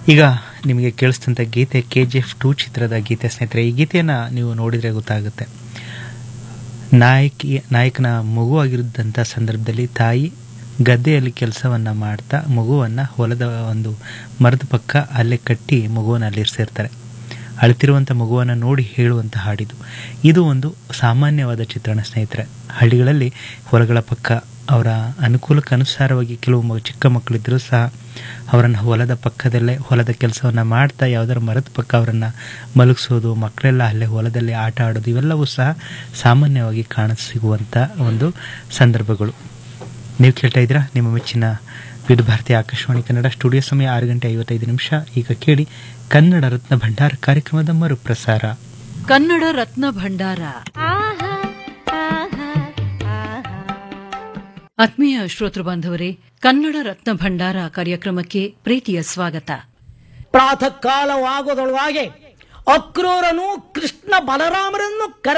ಈಗ ನಿಮಗೆ ಕೇಳಿಸ್ತಂಥ ಗೀತೆ ಕೆ ಜಿ ಎಫ್ ಟೂ ಚಿತ್ರದ ಗೀತೆ ಸ್ನೇಹಿತರೆ ಈ ಗೀತೆಯನ್ನು ನೀವು ನೋಡಿದರೆ ಗೊತ್ತಾಗುತ್ತೆ ನಾಯಕಿ ನಾಯಕನ ಮಗುವಾಗಿದ್ದಂಥ ಸಂದರ್ಭದಲ್ಲಿ ತಾಯಿ ಗದ್ದೆಯಲ್ಲಿ ಕೆಲಸವನ್ನು ಮಾಡ್ತಾ ಮಗುವನ್ನು ಹೊಲದ ಒಂದು ಮರದ ಪಕ್ಕ ಅಲ್ಲೇ ಕಟ್ಟಿ ಮಗುವನ್ನು ಅಲ್ಲಿರಿಸಿರ್ತಾರೆ ಅಳ್ತಿರುವಂಥ ಮಗುವನ್ನು ನೋಡಿ ಹೇಳುವಂಥ ಹಾಡಿದು ಇದು ಒಂದು ಸಾಮಾನ್ಯವಾದ ಚಿತ್ರಣ ಸ್ನೇಹಿತರೆ ಹಳ್ಳಿಗಳಲ್ಲಿ ಹೊಲಗಳ ಪಕ್ಕ ಅವರ ಅನುಕೂಲಕ್ಕೆ ಅನುಸಾರವಾಗಿ ಕೆಲವು ಮ ಚಿಕ್ಕ ಮಕ್ಕಳಿದ್ದರೂ ಸಹ ಅವರನ್ನು ಹೊಲದ ಪಕ್ಕದಲ್ಲೇ ಹೊಲದ ಕೆಲಸವನ್ನು ಮಾಡ್ತಾ ಯಾವುದರ ಮರದ ಪಕ್ಕ ಅವರನ್ನು ಮಲಗಿಸೋದು ಮಕ್ಕಳೆಲ್ಲ ಅಲ್ಲೇ ಹೊಲದಲ್ಲಿ ಆಟ ಆಡೋದು ಇವೆಲ್ಲವೂ ಸಹ ಸಾಮಾನ್ಯವಾಗಿ ಕಾಣಸಿಗುವಂಥ ಒಂದು ಸಂದರ್ಭಗಳು ನೀವು ಕೇಳ್ತಾ ಇದ್ದೀರಾ ನಿಮ್ಮ ಮೆಚ್ಚಿನ ವಿವಿಧ ಭಾರತಿ ಆಕಾಶವಾಣಿ ಕನ್ನಡ ಸ್ಟುಡಿಯೋ ಸಮಯ ಆರು ಗಂಟೆ ಐವತ್ತೈದು ನಿಮಿಷ ಈಗ ಕೇಳಿ ಕನ್ನಡ ರತ್ನ ಭಂಡಾರ ಕಾರ್ಯಕ್ರಮದ ಮರುಪ್ರಸಾರ ಕನ್ನಡ ರತ್ನ ಭಂಡಾರ ಆತ್ಮೀಯ ಶ್ರೋತೃ ಬಾಂಧವರೇ ಕನ್ನಡ ರತ್ನ ಭಂಡಾರ ಕಾರ್ಯಕ್ರಮಕ್ಕೆ ಪ್ರೀತಿಯ ಸ್ವಾಗತ ಪ್ರಾತಃ ಕಾಲವಾಗೋದೊಳಗಾಗಿ ಅಕ್ರೂರನು ಕೃಷ್ಣ ಬಲರಾಮರನ್ನು ಕರೆ